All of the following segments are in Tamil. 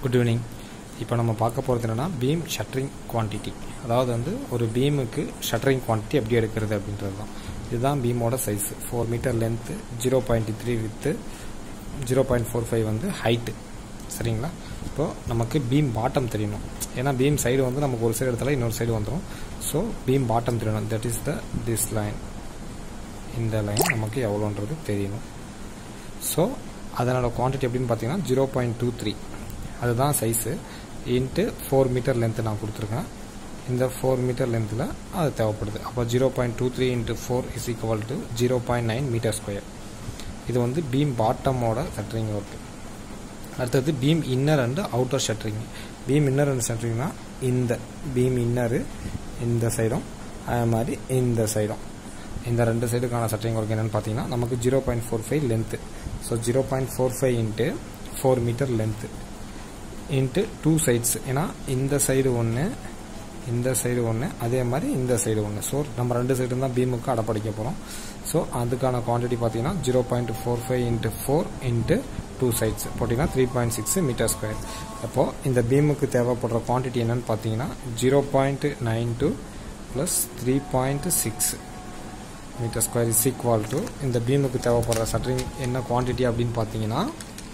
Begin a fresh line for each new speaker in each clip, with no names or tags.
குட் ஈவினிங் இப்போ நம்ம பார்க்க போகிறது என்னென்னா பீம் ஷட்டரிங் குவான்டிட்டி அதாவது வந்து ஒரு பீமுக்கு ஷட்டரிங் குவான்டிட்டி எப்படி எடுக்கிறது அப்படின்றது தான் இதுதான் பீமோட size four metre length zero point three width zero point four five வந்து ஹைட்டு சரிங்களா இப்போது நமக்கு பீம் பாட்டம் தெரியணும் ஏன்னா பீம் சைடு வந்து நமக்கு ஒரு சைடு எடுத்தாலும் இன்னொரு சைடு வந்துடும் ஸோ பீம் பாட்டம் தெரியணும் that is the this line இந்த லைன் நமக்கு எவ்வளோன்றது தெரியணும் ஸோ அதனோட குவான்டிட்டி எப்படின்னு பார்த்தீங்கன்னா ஜீரோ பாயிண்ட் டூ த்ரீ அதுதான் size into four metre length நான் கொடுத்துருக்கேன் இந்த ஃபோர் மீட்டர் லென்த்தில் அது தேவைப்படுது அப்போ zero point two three into four is equal to zero point nine metre square இது வந்து பீம் பாட்டமோட ஷட்டரிங் ஒர்க்கு அடுத்தது beam inner and outer shuttering beam inner and ஷட்டரிங்னா இந்த பீம் இன்னரு இந்த சைடும் அதே மாதிரி இந்த சைடும் இந்த ரெண்டு சைடுக்கான ஷட்டரிங் ஒர்க் என்னென்னு பார்த்தீங்கன்னா நமக்கு zero point four five length so zero point four five into four metre length into two sides ஏன்னா இந்த சைடு ஒன்று இந்த சைடு ஒன்று அதே மாதிரி இந்த சைடு ஒன்று ஸோ நம்ம ரெண்டு சைடு தான் பீமுக்கு அடப்படிக்க போகிறோம் ஸோ அதுக்கான குவான்டிட்டி பார்த்தீங்கன்னா zero point four five into four into two sides போட்டிங்கன்னா three point six metre square அப்போது இந்த பீமுக்கு தேவைப்படுற குவான்டிட்டி என்னன்னு பார்த்தீங்கன்னா zero point nine two plus three point six metre square is equal to இந்த பீமுக்கு தேவைப்படுற சட்டரிங் என்ன குவான்டிட்டி அப்படின்னு பார்த்தீங்கன்னா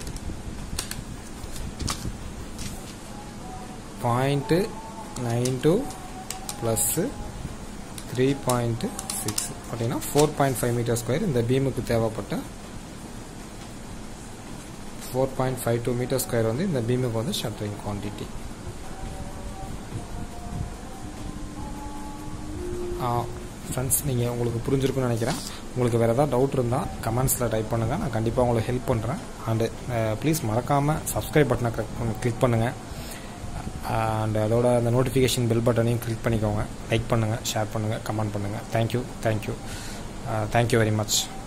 point nine two plus three point six பார்த்தீங்கன்னா four point five metre square இந்த பீமுக்கு தேவைப்பட்ட four point five two metre square வந்து இந்த பீமுக்கு வந்து ஷட்டரிங் குவான்டிட்டி ஃப்ரெண்ட்ஸ் நீங்கள் உங்களுக்கு புரிஞ்சிருக்குன்னு நினைக்கிறேன் உங்களுக்கு வேறு ஏதாவது டவுட் இருந்தால் கமெண்ட்ஸில் டைப் பண்ணுங்கள் நான் கண்டிப்பாக உங்களுக்கு ஹெல்ப் பண்ணுறேன் அண்டு ப்ளீஸ் மறக்காமல் சப்ஸ்கிரைப் பட்டனை கிளிக் பண்ணுங்கள் அண்ட் அதோட அந்த நோட்டிஃபிகேஷன் பெல் பட்டனையும் கிளிக் பண்ணிக்கோங்க லைக் பண்ணுங்கள் ஷேர் பண்ணுங்கள் கமெண்ட் பண்ணுங்கள் thank you thank you thank you very much